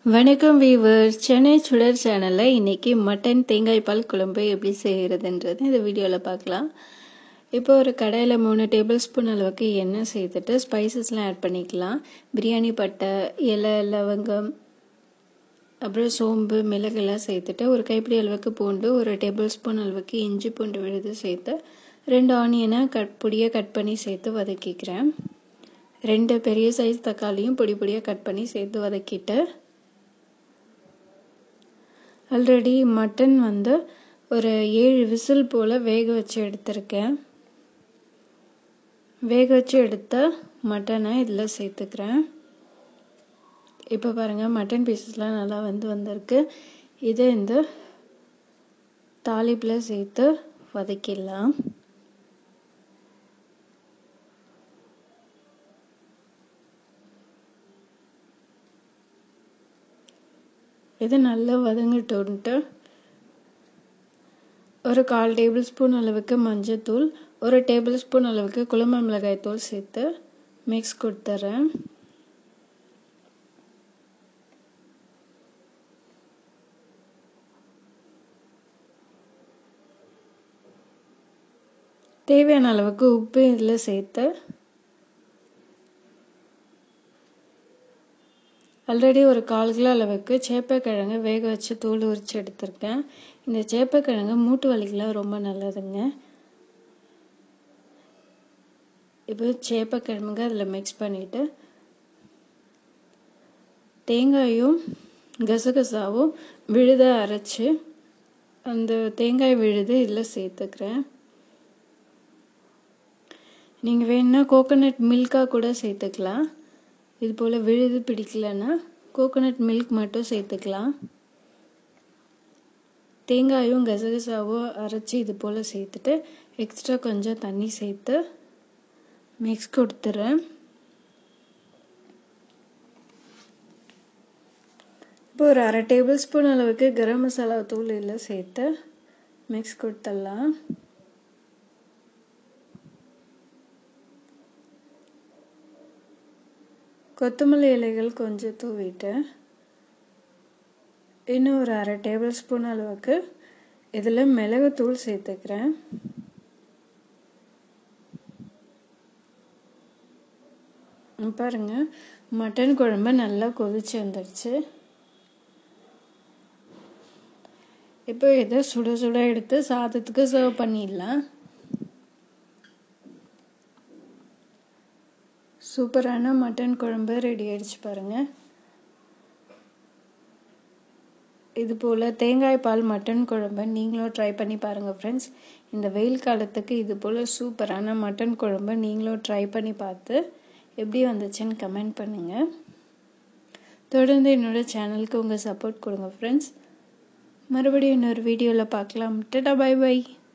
வணக்கம் வீவர் சென்னை சுடர் சேனலில் இன்றைக்கி மட்டன் தேங்காய் பால் குழம்பு எப்படி செய்கிறதுன்றது இந்த வீடியோவில் பார்க்கலாம் இப்போ ஒரு கடையில் மூணு டேபிள் ஸ்பூன் அளவுக்கு எண்ணெய் சேர்த்துட்டு ஸ்பைசஸ்லாம் ஆட் பண்ணிக்கலாம் பிரியாணி பட்டை இலை லவங்கம் அப்புறம் சோம்பு மிளகெல்லாம் சேர்த்துட்டு ஒரு கைப்பிடி அளவுக்கு பூண்டு ஒரு டேபிள் ஸ்பூன் அளவுக்கு இஞ்சி பூண்டு விழுது சேர்த்து ரெண்டு ஆனியனை கட் பொடியாக கட் பண்ணி சேர்த்து வதக்கிக்கிறேன் ரெண்டு பெரிய சைஸ் தக்காளியும் பொடி பொடியாக கட் பண்ணி சேர்த்து வதக்கிட்டு ஆல்ரெடி மட்டன் வந்து ஒரு ஏழு விசில் போல் வேக வச்சு எடுத்திருக்கேன் வேக வச்சு எடுத்த மட்டனை இதில் சேர்த்துக்கிறேன் இப்போ பாருங்கள் மட்டன் பீசஸ்லாம் நல்லா வந்து வந்திருக்கு இதை இந்த தாளிப்பில் சேர்த்து வதக்கிடலாம் இது நல்லா வதங்கிட்டோன்ட்டு ஒரு கால் டேபிள் ஸ்பூன் அளவுக்கு மஞ்சத்தூள் ஒரு டேபிள் ஸ்பூன் அளவுக்கு குழம்பு மிளகாய் தூள் சேர்த்து மிக்ஸ் கொடுத்துட்றேன் தேவையான அளவுக்கு உப்பு இதில் சேர்த்து ஆல்ரெடி ஒரு கால் கிலோ அளவுக்கு சேப்பக்கிழங்கு வேக வச்சு தூள் உரித்து எடுத்திருக்கேன் இந்த சேப்பக்கிழங்கு மூட்டு வலிக்கெலாம் ரொம்ப நல்லதுங்க இப்போ சேப்பக்கிழங்கு அதில் மிக்ஸ் பண்ணிவிட்டு தேங்காயும் கசகசாவும் விழுத அரைச்சி அந்த தேங்காய் விழுது இதில் சேர்த்துக்கிறேன் நீங்கள் வேணுன்னா கோகோனட் மில்காக கூட சேர்த்துக்கலாம் இது போல் விழுது பிடிக்கலன்னா கோகோனட் மில்க் மட்டும் சேர்த்துக்கலாம் தேங்காயும் கசகசாவும் அரைச்சி இது போல் சேர்த்துட்டு எக்ஸ்ட்ரா கொஞ்சம் தண்ணி சேர்த்து மிக்ஸ் கொடுத்துட்றேன் இப்போ ஒரு அரை டேபிள் ஸ்பூன் அளவுக்கு கரம் மசாலா தூள் இதில் சேர்த்து மிக்ஸ் கொடுத்துடலாம் கொத்தமல்லி இலைகள் கொஞ்சம் தூவிட்டு இன்னும் ஒரு அரை டேபிள் ஸ்பூன் அளவுக்கு இதில் மிளகுத்தூள் சேர்த்துக்கிறேன் பாருங்க மட்டன் குழம்பு நல்லா கொதிச்சு வந்துடுச்சு இப்போ இதை சுட சுட எடுத்து சாதத்துக்கு சர்வ் பண்ணிடலாம் சூப்பரான மட்டன் குழம்பு ரெடி ஆயிடுச்சு பாருங்கள் இது போல் தேங்காய் பால் மட்டன் குழம்பு நீங்களும் ட்ரை பண்ணி பாருங்கள் ஃப்ரெண்ட்ஸ் இந்த வெயில் காலத்துக்கு இது போல் சூப்பரான மட்டன் குழம்பு நீங்களும் ட்ரை பண்ணி பார்த்து எப்படி வந்துச்சுன்னு கமெண்ட் பண்ணுங்கள் தொடர்ந்து என்னோட சேனலுக்கு உங்கள் சப்போர்ட் கொடுங்க ஃப்ரெண்ட்ஸ் மறுபடியும் இன்னொரு வீடியோவில் பார்க்கலாம் டட்டா பை பை